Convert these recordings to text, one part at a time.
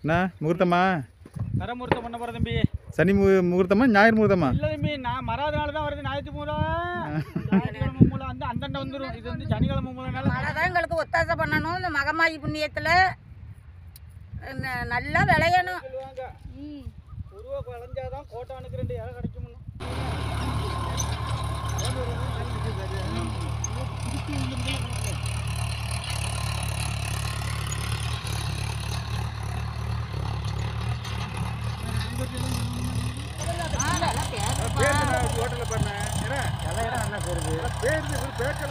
என்ன முகூர்த்தமா கரமுகூர்த்தம் பண்ண போகிற தம்பி சனி மு முகூர்த்தமா ஞாயிறு முகூர்த்தமா இல்லை தம்பி நான் மறாத நாள் தான் வருது ஞாயிற்று மூலம் ஞாயிற்றுக்கிழமை மூலம் வந்து அந்தண்ட வந்துடும் இது வந்து சனிக்கிழமை மூலனால மழை தான் எங்களுக்கு ஒத்தாசை பண்ணணும் இந்த மகமாயி புண்ணியத்தில் நல்லா விளையணும் சொல்லுவாங்க உருவ குழஞ்சாதான் கோட்டானுக்கு ரெண்டு இலை கிடைக்கும்னு ஹோட்டலில் பண்ணேன் என்ன பேருது பேக்கல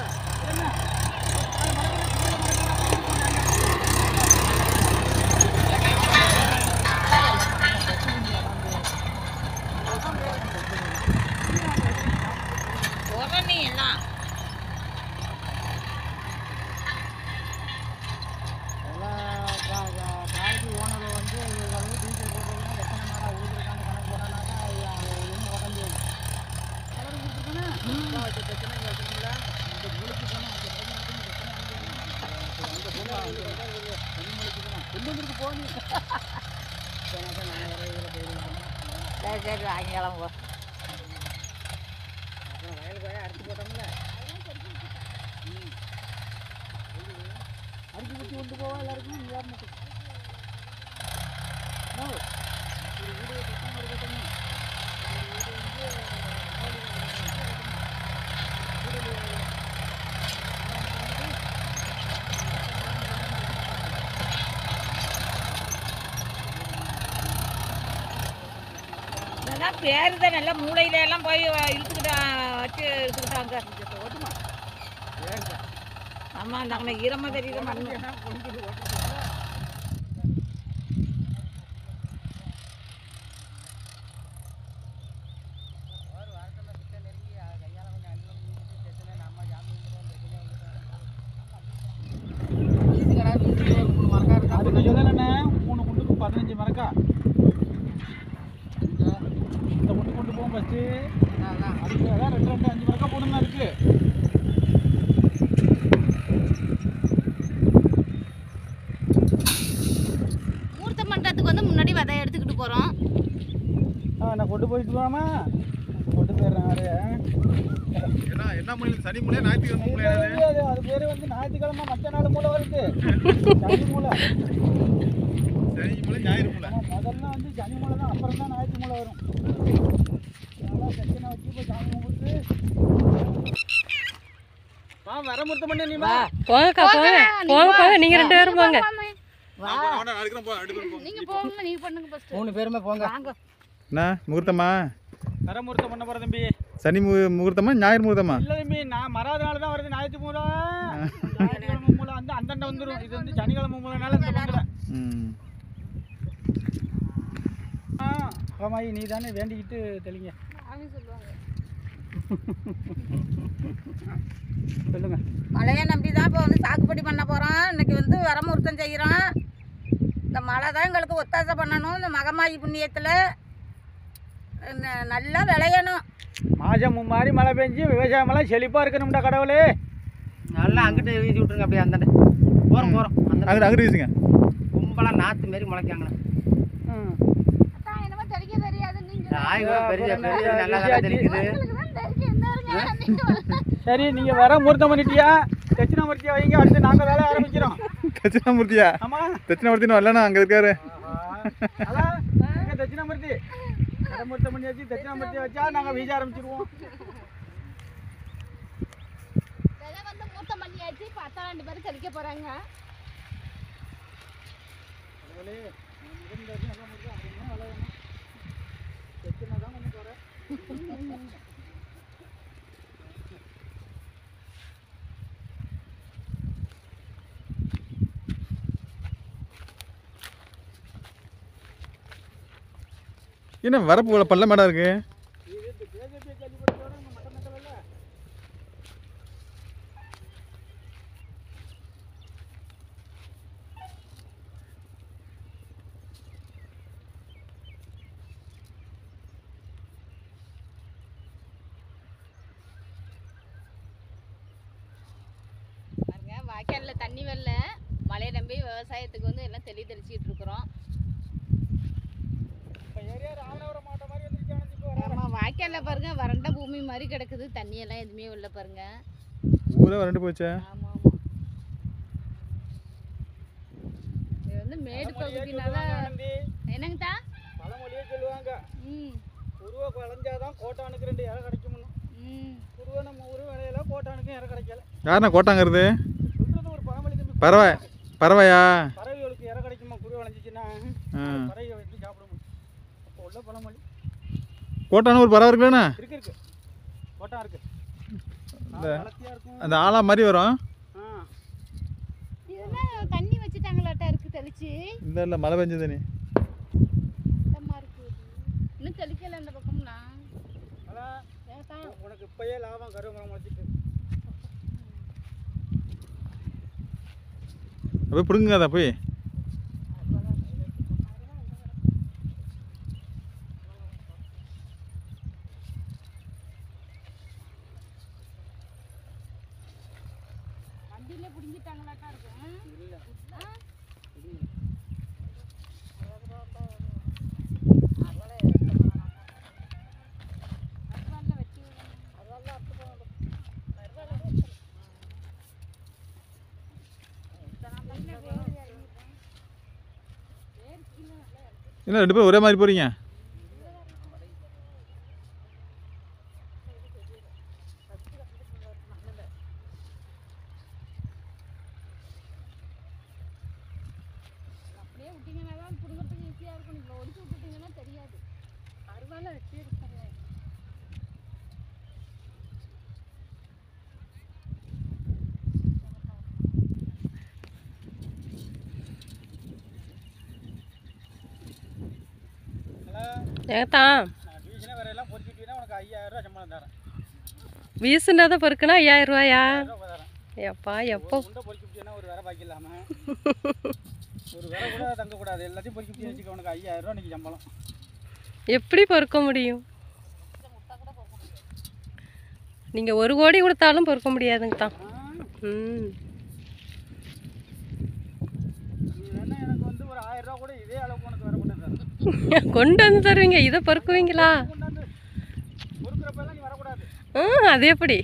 உடனே எல்லாம் காய்ச்சி ஓனர் வந்து வந்து டீசல் போட்டுருக்காங்க எத்தனை நாளாக ஊதுருக்காங்க கணக்கு போனாக்கா என்ன உடம்பு பிரச்சனை வச்சுருங்களா இந்த மூளைக்கு போனால் அந்த போனால் கொண்டு வந்துருக்கு போனி சரி சரி வாங்கிக்கலாம் போ அப்புறம் வயலுக்கு வய அறுத்து போட்டோம்ல அரிசி குத்தி கொண்டு போவா எல்லாருக்கும் இங்கே மட்டும் No. ஒரு வீடு கட்டணும் ஒரு கட்டணும் ஒரு வீடு வந்து மாடி கட்டணும். வீடு இதெல்லாம் பேருத நல்லா மூளையில எல்லாம் போய் இழுத்துக்கிட்டா வச்சு இழுத்துக்கிட்டாங்க ஆமா அந்த அங்கே ஈரமாக தெரியுது மண்ணு அதுக்கு சொல்லலைண்ணே மூணு குண்டுக்கு பதினஞ்சு மரக்கா இந்த இந்த குண்டு கொண்டு போகும் ஃபஸ்ட்டு அதுக்கு அதான் ரெண்டு ரெண்டு அஞ்சு மரக்கா போடணும் இருக்கு மூர்த்த மண்டபத்துக்கு வந்து முன்னாடி விதை எடுத்துக்கிட்டு போகிறோம் ஆ நான் கொண்டு போயிட்டு வாமா கொண்டு போயிடுறேன் ஆறு என்ன என்ன மூலையில் சனி மூலையா ஞாயிற்றுக்கிழமை மூலையா அது அது பேர் வந்து ஞாயிற்றுக்கிழமை மற்ற நாள் மூளை வருது சனி மூளை சனி மூலை ஞாயிறு மூலை ஆமா, முதல்ல வந்து சனி மூளை தான் அப்புறம் தான் ஞாயிற்று மூளை வரும் அதெல்லாம் பிரச்சனை வச்சு இப்போ சாமி கும்பிட்டு வா வர முறுத்த பண்ணி நீ வா போங்கக்கா போங்க போங்க போங்க நீங்க ரெண்டு பேரும் போங்க நீங்க போங்க நீங்க பண்ணுங்க ஃபர்ஸ்ட் மூணு பேருமே போங்க என்ன முகூர்த்தமா வர முறுத்த பண்ண போகிற தம்பி சனி மு முகூர்த்தமா ஞாயிறு முகூர்த்தமா இல்லை தம்பி நான் மறாத நாள் தான் வருது ஞாயிற்று மூலம் ஞாயிற்றுக்கிழமை மூலம் வந்து அந்தண்ட வந்துடும் இது வந்து சனிக்கிழமை மூலனால இந்த பங்குல ம் ஆ ஆமாயி நீ தானே வேண்டிக்கிட்டு தெளிங்க அவங்க சொல்லுவாங்க சொல்லுங்க மழையை நம்பி தான் இப்போ வந்து சாகுபடி பண்ண போகிறோம் இன்னைக்கு வந்து வரமுறுத்தம் செய்கிறோம் இந்த மழை தான் எங்களுக்கு ஒத்தாசை பண்ணணும் இந்த மகமாயி புண்ணியத்தில் நல்லா விளையணும் மாசம் மாதிரி மழை பெஞ்சு விவசாயமெல்லாம் செழிப்பாக இருக்கணும்டா கடவுளே நல்லா அங்கிட்டு வீசி விட்டுருங்க அப்படியே அந்தாண்ட போகிறோம் போகிறோம் அந்த அங்கிட்டு அங்கிட்டு வீசுங்க கும்பலாக நாற்று மாரி முளைக்காங்கண்ணா ம் அதான் என்னமோ தெளிக்க தெரியாது நீங்க ராய் கூட பெரிய பெரிய நல்லா நல்லா தெரிக்குது உங்களுக்கு தான் தெரியும் என்ன நீங்க சரி நீங்கள் வர முகூர்த்தம் பண்ணிட்டியா தட்சிணாமூர்த்தியா வைங்க அடுத்து நாங்கள் வேலை ஆரம்பிக்கிறோம் தட்சிணாமூர்த்தியா ஆமாம் தட்சிணாமூர்த்தின்னு வரலண்ணா அங்கே இருக்காரு அதான் எங்க தட்சிணாமூர்த்தி வடமுகூர்த்தம் பண்ணி வச்சு தட்சிணாமூர்த்தி வச்சா நாங்கள் வீச ஆரம்பிச்சிருவோம் விதை வந்து மூத்த பண்ணியாச்சு இப்போ அத்தா ரெண்டு பேரும் தெளிக்க போறாங்க என்ன வரப்பு இவ்வளோ பள்ள மேடம் இருக்கு பாருங்க வாய்க்காலில் தண்ணி வரல மழையை நம்பி விவசாயத்துக்கு வந்து எல்லாம் தெளி தெளிச்சிட்டு இருக்கிறோம் வாய்க்கால்ல பாருங்க வறண்ட பூமி மாதிரி கிடக்குது தண்ணி எல்லாம் எதுவுமே உள்ள பாருங்க ஊரே வறண்டு போச்சே ஆமா ஆமா இது வந்து மேடு பகுதினால என்னங்கத்தா பழமொழியே சொல்லுவாங்க ம் உருவ குழஞ்சாதான் கோட்டானுக்கு ரெண்டு இறை கிடைக்கும்னு ம் உருவ நம்ம உருவ விலையில கோட்டானுக்கும் இறை கிடைக்கல யாருண்ணா கோட்டாங்கிறது சொல்றது ஒரு பழமொழி தம்பி பறவை பறவையா பறவைகளுக்கு இறை கிடைக்குமா குருவை விளைஞ்சிச்சுன்னா ஆ. பறவை வச்சு சாப்பிடுமா அப்போ உள்ள பழமொழி கோட்டான்னு ஒரு பறவை இருக்குல்லண்ணா இருக்கு இருக்கு கோட்டா இருக்கு இந்த வளர்த்தியா இருக்கும் அந்த ஆலா மாதிரி வரும் ஆ இதெல்லாம் தண்ணி வச்சுட்டாங்களாட்டா இருக்கு தெளிச்சு இந்த இல்லை மழை பெஞ்ச தண்ணி சுத்தமா இருக்கு இன்னும் தெளிக்கல அந்த பக்கம்னா அதான் ஏத்தான் உனக்கு இப்பயே லாபம் கருவேப்பிலை முளைச்சிட்டு அப்படியே பிடுங்குங்க அதை போய் வண்டியில பிடிங்கிட்டாங்களாட்டா இருக்கும் இல்லை ஆ? அருவாள்ல வெட்டி விடணும். இல்லை ரெண்டு பேரும் ஒரே மாதிரி போகிறீங்க அப்படியே விட்டீங்கன்னா தான் பிடுங்கிறதுக்கு ஈஸியா இருக்கும் நீங்க ஒடிச்சு விட்டுட்டீங்கன்னா தெரியாது அருவாள்ல வெட்டி எடுத்தாங்க ஏத்தான் நான் டிவிஷனே வேறையெல்லாம் பொறிச்சிட்டீங்கன்னா உனக்கு ஐயாயிரம் ரூபா சம்பளம் தரேன் வீசுனதை பொறுக்குனா ஐயாயிரம் ரூபாயா ஐயாயிரம் ரூபா தரேன் எப்பா எப்போ உண்டை பொறிச்சுட்டீங்கன்னா ஒரு வேலை பாக்கி இல்லாம ஒரு வேலை கூட தங்கக்கூடாது எல்லாத்தையும் பொறிச்சுட்டு வச்சுக்க உனக்கு ஐயாயிரம் ரூபா இன்னைக்கு சம்பளம் எப்படி பொறுக்க முடியும் நீங்கள் ஒரு கோடி கொடுத்தாலும் பொறுக்க முடியாதுங்க தான் ஆ, ம் நீ வேணா எனக்கு வந்து ஒரு ஆயிரம் ரூபா கூட இதே அளவுக்கு உனக்கு வர மாட்டேன் கொண்டு வந்து தருவீங்க இதை பொறுக்குவீங்களா கொண்டாந்து பொறுக்கிறப்பெல்லாம் நீ வரக்கூடாது ம் அது எப்படி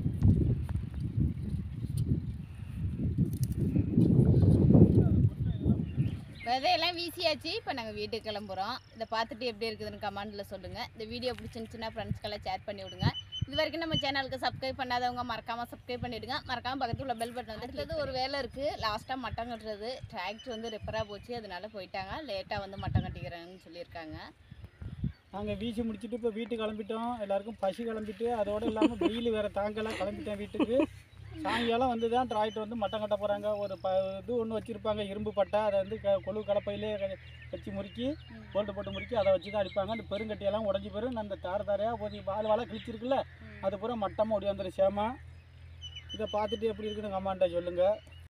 விதையெல்லாம் வீசியாச்சு இப்போ நாங்கள் வீட்டுக்கு கிளம்புறோம் இதை பார்த்துட்டு எப்படி இருக்குதுன்னு கமெண்ட்டில் சொல்லுங்கள் இந்த வீடியோ பிடிச்சிருந்துச்சுன்னா ஃப்ரெண்ட்ஸ்க்கெல்லாம் ஷேர் பண்ணி விடுங்க இது வரைக்கும் நம்ம சேனலுக்கு சப்ஸ்கிரைப் பண்ணாதவங்க மறக்காமல் சப்ஸ்கிரைப் பண்ணிவிடுங்க மறக்காமல் பக்கத்தில் உள்ள பெல் பட்டன் வந்து அடுத்தது ஒரு வேலை இருக்குது லாஸ்ட்டாக மட்டம் கட்டுறது டிராக்டர் வந்து ரிப்பராக போச்சு அதனால போயிட்டாங்க லேட்டாக வந்து மட்டம் கட்டிக்கிறேன்னு சொல்லியிருக்காங்க நாங்கள் வீசி முடிச்சுட்டு இப்போ வீட்டுக்கு கிளம்பிட்டோம் எல்லாருக்கும் பசி கிளம்பிட்டு அதோட இல்லாமல் வெயில் வேறு தாங்கலாம் கிளம்பிட்டேன் வீட்டுக்கு சாயங்காலம் வந்து தான் டிராக்டர் வந்து மட்டம் கட்ட போகிறாங்க ஒரு ப இது ஒன்று வச்சுருப்பாங்க இரும்பு பட்டை அதை வந்து க கொழு கலப்பையிலே க- வச்சு முறுக்கி போல்ட்டு போட்டு முறுக்கி அதை வச்சு தான் அடிப்பாங்க அந்த பெருங்கட்டியெல்லாம் உடஞ்சி பெரும் அந்த தார் தாரையாக போய் வால் வாழை கிழிச்சிருக்குல்ல அது பூரா மட்டமாக ஒடியாந்துரும் சேமா இதை பார்த்துட்டு எப்படி இருக்குன்னு கமெண்ட்டை சொல்லுங்கள்